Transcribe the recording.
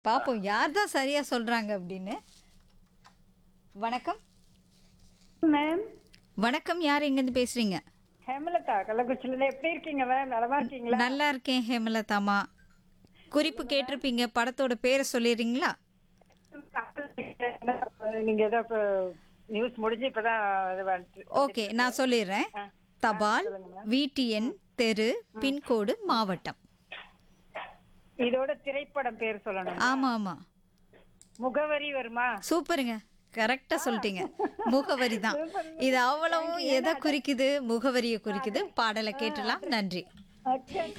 பாப்போம் யார் தான் சரியா சொல்றாங்க அப்படின்னு வணக்கம் மேம் வணக்கம் யார் எங்கேருந்து பேசுறீங்க ஹேமலதா கள்ளக்குறிச்சியில எப்படி இருக்கீங்க மேம் நலமா இருக்கீங்களா நல்லா இருக்கேன் ஹேமலதாமா குறிப்பு கேட்டிருப்பீங்க படத்தோட பேரை சொல்லிடுறீங்களா நீங்க ஏதோ இப்போ நியூஸ் முடிஞ்சு இப்பதான் இது வந்துட்டு ஓகே நான் சொல்லிடுறேன் தபால் விடிஎன் தெரு பின்கோடு மாவட்டம் இதோட திரைப்படம் பேர் சொல்லணும் ஆமா ஆமா முகவரி வருமா சூப்பருங்க கரெக்டா சொல்லிட்டீங்க முகவரி தான் இது அவ்வளவும் எதை குறிக்குது முகவரியை குறிக்குது பாடலை கேட்டலாம் நன்றி Okay.